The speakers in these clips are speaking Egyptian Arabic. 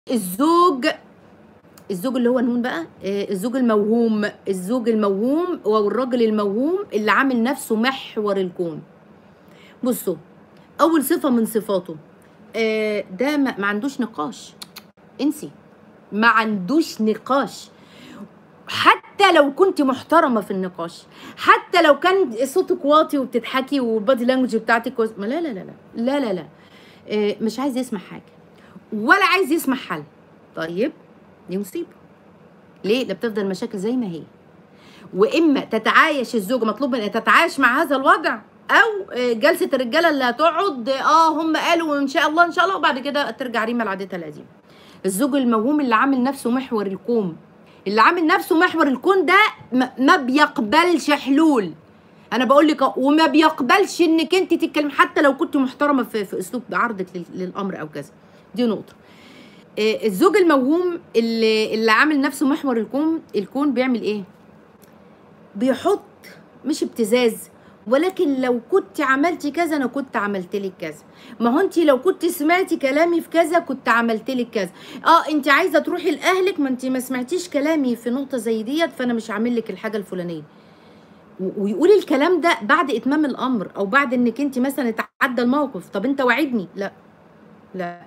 الزوج الزوج اللي هو نون بقى آه، الزوج الموهوم الزوج الموهوم والراجل الموهوم اللي عامل نفسه محور الكون بصوا اول صفه من صفاته آه، ده ما ما عندوش نقاش انسي ما عندوش نقاش حتى لو كنت محترمه في النقاش حتى لو كان صوتك واطي وبتضحكي والبادي لانجوج بتاعتك كويس ما لا لا لا لا لا لا لا آه، مش عايز يسمع حاجه ولا عايز يسمع حل طيب دي مصيبه ليه لا بتفضل المشاكل زي ما هي واما تتعايش الزوجه مطلوب منها تتعايش مع هذا الوضع او آه، جلسه الرجاله اللي هتقعد اه هم قالوا ان شاء الله ان شاء الله وبعد كده ترجع ريما لعادتها القديمه الزوج الموهوم اللي عامل نفسه محور الكون اللي عامل نفسه محور الكون ده ما- ما بيقبلش حلول انا بقول لك أهو، وما بيقبلش انك انت تتكلم حتى لو كنت محترمه في, في اسلوب عرضك لل- للامر او كذا دي نقطه آه، الزوج الموهوم اللي, اللي عامل نفسه محور الكون الكون بيعمل ايه بيحط مش ابتزاز ولكن لو كنت عملتي كذا انا كنت عملت لك كذا ما هو انت لو كنت سمعتي كلامي في كذا كنت عملت لك كذا اه انت عايزه تروحي لاهلك ما انت ما سمعتيش كلامي في نقطه زي ديت فانا مش هعمل لك الحاجه الفلانيه و- ويقول الكلام ده بعد اتمام الامر او بعد انك انت مثلا اتعدى الموقف طب انت وعدني لا لا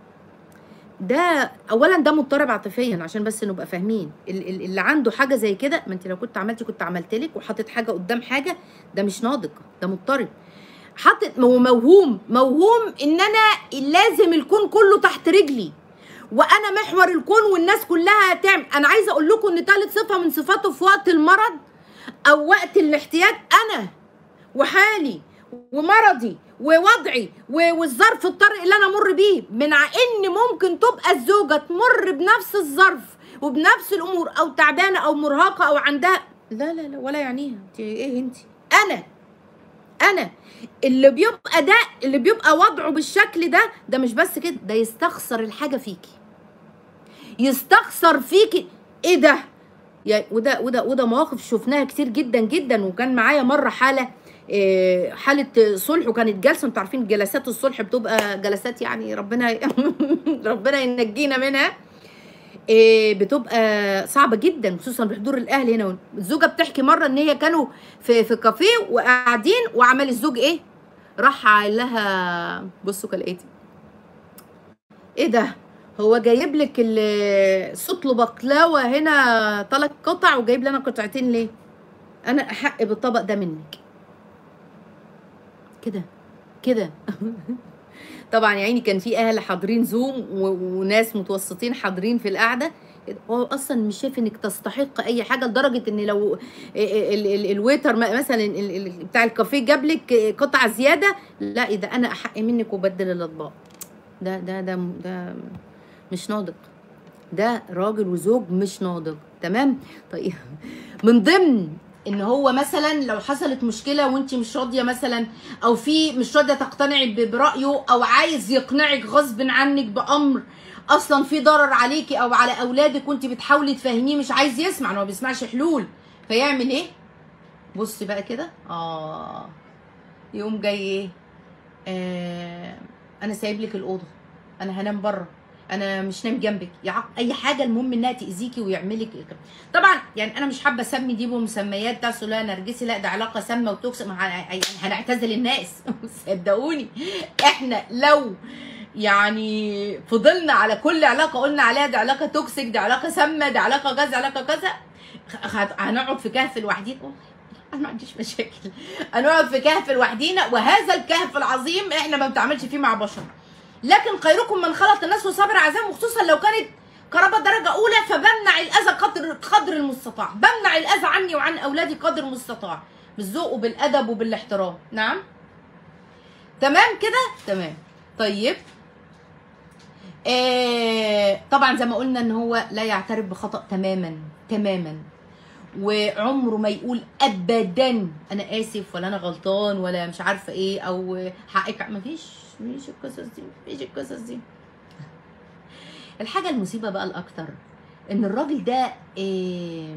ده اولا ده مضطرب عاطفيا عشان بس نبقى فاهمين ال- ال- اللي عنده حاجه زي كده ما انت لو كنت عملتي كنت عملت لك وحاطط حاجه قدام حاجه ده مش ناضج ده مضطرب حاطط مو- موهوم موهوم ان انا لازم الكون كله تحت رجلي وانا محور الكون والناس كلها تعمل انا عايزه اقول لكم ان ثالث صفه من صفاته في وقت المرض او وقت الاحتياج انا وحالي ومرضي ووضعي و- والظرف الطارئ اللي انا امر بيه من ع- ان ممكن تبقى الزوجه تمر بنفس الظرف وبنفس الامور او تعبانه او مرهقه او عندها لا لا لا ولا يعنيها انت ايه انت انا انا اللي بيبقى ده اللي بيبقى وضعه بالشكل ده ده مش بس كده ده يستخسر الحاجه فيكي يستخسر فيكي ايه ده يعني وده وده وده مواقف شفناها كتير جدا جدا وكان معايا مره حاله إيه، حاله صلح وكانت جلسه انتوا عارفين جلسات الصلح بتبقى جلسات يعني ربنا ربنا ينجينا منها إيه، بتبقى صعبه جدا خصوصا بحضور الاهل هنا الزوجه بتحكي مره ان هي كانوا في في كافيه وقاعدين وعمل الزوج ايه راح قال لها بصوا كالاتي ايه ده هو جايب لك ال- سطل بقلاوه هنا ثلاث قطع وجايب لنا قطعتين ليه انا احق بالطبق ده منك كده كده طبعا يا عيني كان في اهل حاضرين زوم و- وناس متوسطين حاضرين في القعده هو اصلا مش شايف انك تستحق اي حاجه لدرجه ان لو ال- ال- ال- الويتر م- مثلا ال- ال- بتاع الكافيه جاب لك قطعه زياده لا ده انا احق منك وبدل الاطباق ده ده ده ده مش ناضج ده راجل وزوج مش ناضج تمام طيب من ضمن ان هو مثلا لو حصلت مشكله وانت مش راضيه مثلا او في مش راضيه تقتنعي ب- برايه او عايز يقنعك غصب عنك بامر اصلا في ضرر عليكي او على اولادك وانت بتحاولي تفهميه مش عايز يسمع هو ما بيسمعش حلول فيعمل ايه بصي بقى كده اه يقوم جاي ايه آه انا سايب لك الاوضه انا هنام بره انا مش نايم جنبك يع... اي حاجه المهم انها تاذيكي ويعملك طبعا يعني انا مش حابه اسمي دي بمسميات بتاع لا نرجسي لا ده علاقه سامه وتوكسيك ما ه- يعني هنعتزل الناس صدقوني احنا لو يعني فضلنا على كل علاقه قلنا عليها دي علاقه توكسيك دي علاقه سامه دي علاقه كذا علاقه كذا خ- هنقعد في كهف لوحدينا والله انا ما عنديش مشاكل هنقعد في كهف لوحدينا وهذا الكهف العظيم احنا ما بنتعاملش فيه مع بشر لكن خيركم من خلط الناس وصبر عزام وخصوصا لو كانت قرابه درجه اولى فبمنع الاذى قدر قدر المستطاع بمنع الاذى عني وعن اولادي قدر المستطاع بالذوق وبالادب وبالاحترام نعم تمام كده تمام طيب آه طبعا زي ما قلنا ان هو لا يعترف بخطا تماما تماما وعمره ما يقول ابدا انا اسف ولا انا غلطان ولا مش عارفه ايه او حقك مفيش مفيش القصص دي مفيش القصص دي الحاجه المصيبه بقى الاكتر ان الراجل ده إيه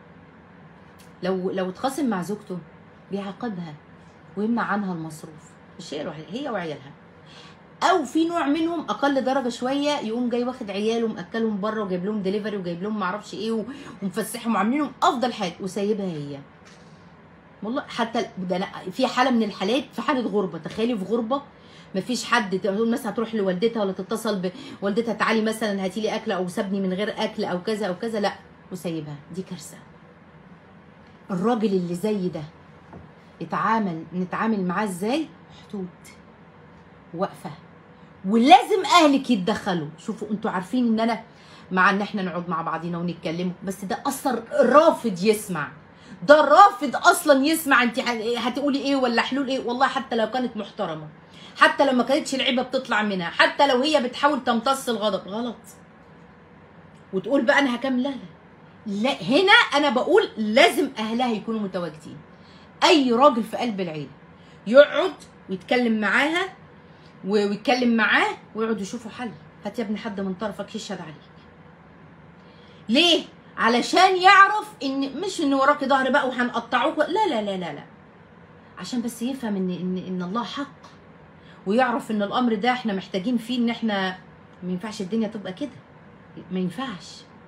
لو لو اتخاصم مع زوجته بيعاقبها ويمنع عنها المصروف مش هي الوحيده هي وعيالها او في نوع منهم اقل درجه شويه يقوم جاي واخد عياله ومأكلهم بره وجايب لهم دليفري وجايب لهم معرفش ايه و- ومفسحهم وعاملينهم افضل حاجه وسايبها هي والله حتى ده أنا في حاله من الحالات في حاله غربه تخيلي في غربه مفيش حد تقول مثلا هتروح لوالدتها ولا تتصل بوالدتها تعالي مثلا هاتي لي اكل او سابني من غير اكل او كذا او كذا لا وسايبها دي كارثه الراجل اللي زي ده يتعامل نتعامل معاه ازاي حدود واقفه ولازم اهلك يتدخلوا شوفوا انتوا عارفين ان انا مع ان احنا نقعد مع بعضينا ونتكلموا بس ده اصلا رافض يسمع ده رافض اصلا يسمع انت هتقولي ايه ولا حلول ايه والله حتى لو كانت محترمه حتى لو ما كانتش العيبه بتطلع منها حتى لو هي بتحاول تمتص الغضب غلط وتقول بقى انا هكمل لا لا لا هنا انا بقول لازم اهلها يكونوا متواجدين اي راجل في قلب العيله يقعد ويتكلم معاها و- ويتكلم معاه ويقعدوا يشوفوا حل هات يا ابني حد من طرفك يشهد عليك ليه علشان يعرف ان مش ان وراكي ظهر بقى وهنقطعوك لا لا لا لا لا عشان بس يفهم ان ان ان الله حق ويعرف ان الامر ده احنا محتاجين فيه ان احنا ما ينفعش الدنيا تبقى كده ما ينفعش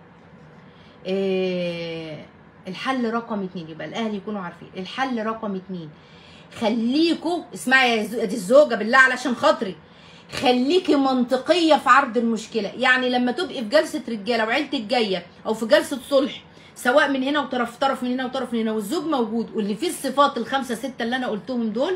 إيه الحل رقم اتنين يبقى الاهل يكونوا عارفين الحل رقم اتنين خليكوا اسمعي يا زو- دي الزوجه بالله علشان خاطري خليكي منطقيه في عرض المشكله يعني لما تبقي في جلسه رجاله وعيلتك جايه او في جلسه صلح سواء من هنا وطرف طرف من هنا وطرف من هنا والزوج موجود واللي فيه الصفات الخمسه سته اللي انا قلتهم دول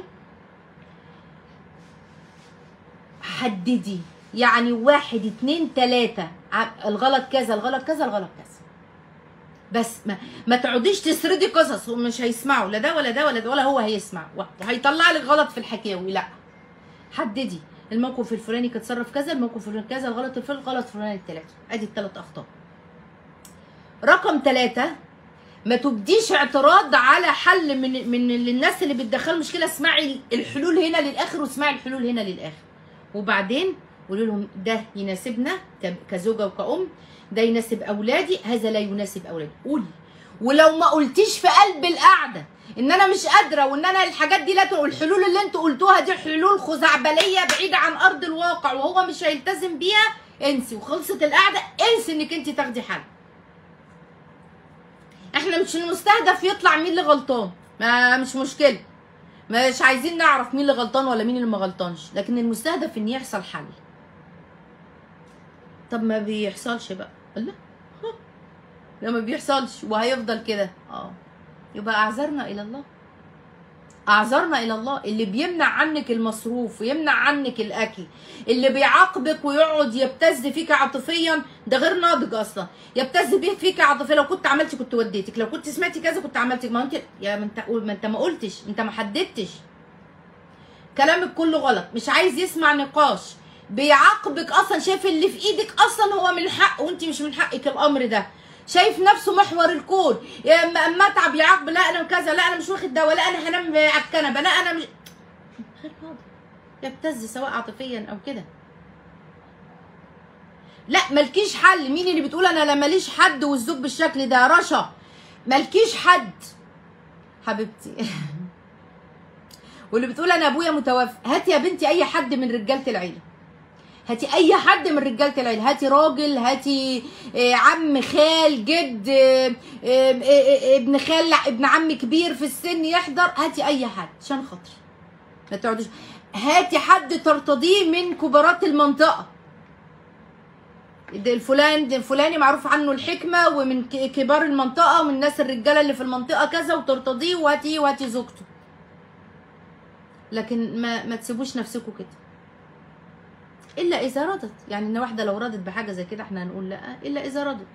حددي يعني واحد اتنين تلاته ع- الغلط كذا الغلط كذا الغلط كذا بس ما, ما تقعديش تسردي قصص هم مش هيسمعوا لا ده ولا ده ولا ده ولا هو هيسمع وهيطلع لك غلط في الحكاوي لا حددي الموقف الفلاني كان اتصرف كذا الموقف الفلاني كذا الغلط الفلاني الغلط الفلاني التلاته ادي التلات اخطاء رقم ثلاثة ما تبديش اعتراض على حل من من الناس اللي بتدخلوا مشكله اسمعي الحلول هنا للاخر واسمعي الحلول هنا للاخر وبعدين قولي لهم ده يناسبنا ك- كزوجه وكأم ده يناسب اولادي هذا لا يناسب اولادي قولي ولو ما قلتيش في قلب القعده ان انا مش قادره وان انا الحاجات دي لا تق- والحلول اللي انتوا قلتوها دي حلول خزعبليه بعيده عن ارض الواقع وهو مش هيلتزم بيها انسي وخلصت القعده انسي انك انت تاخدي حل احنا مش المستهدف يطلع مين اللي غلطان ما مش مشكله مش عايزين نعرف مين اللي غلطان ولا مين اللي ما غلطانش لكن المستهدف ان يحصل حل طب ما بيحصلش بقى لا ها. لا ما بيحصلش وهيفضل كده اه يبقى اعذرنا الى الله اعذرنا الى الله اللي بيمنع عنك المصروف ويمنع عنك الاكل اللي بيعاقبك ويقعد يبتز فيك عاطفيا ده غير ناضج اصلا يبتز بيه فيك عاطفيا لو كنت عملتي كنت وديتك لو كنت سمعتي كذا كنت عملتي ما انت يا ما انت ما انت ما قلتش انت ما حددتش كلامك كله غلط مش عايز يسمع نقاش بيعاقبك اصلا شايف اللي في ايدك اصلا هو من حق وانت مش من حقك الامر ده شايف نفسه محور الكون يا اما اما اتعب يعاقب لا انا كذا لا انا مش واخد دواء لا انا هنام على الكنبه لا انا مش غير واضح يبتز سواء عاطفيا او كده لا مالكيش حل مين اللي بتقول انا لا ماليش حد والزوج بالشكل ده رشا مالكيش حد حبيبتي واللي بتقول انا ابويا متوفى هاتي يا بنتي اي حد من رجاله العيله هاتي اي حد من رجاله العيله هاتي راجل هاتي آه، عم خال جد آه، آه، آه، آه، ابن خال ابن عم كبير في السن يحضر هاتي اي حد عشان خاطري ما تقعدوش هاتي حد ترتضيه من كبارات المنطقه ده الفلان ده الفلاني معروف عنه الحكمه ومن ك- كبار المنطقه ومن الناس الرجاله اللي في المنطقه كذا وترتضيه وهاتي وهاتي زوجته لكن ما ما تسيبوش نفسكم كده الا اذا رضت يعني ان واحده لو رضت بحاجه زي كده احنا هنقول لا الا اذا رضت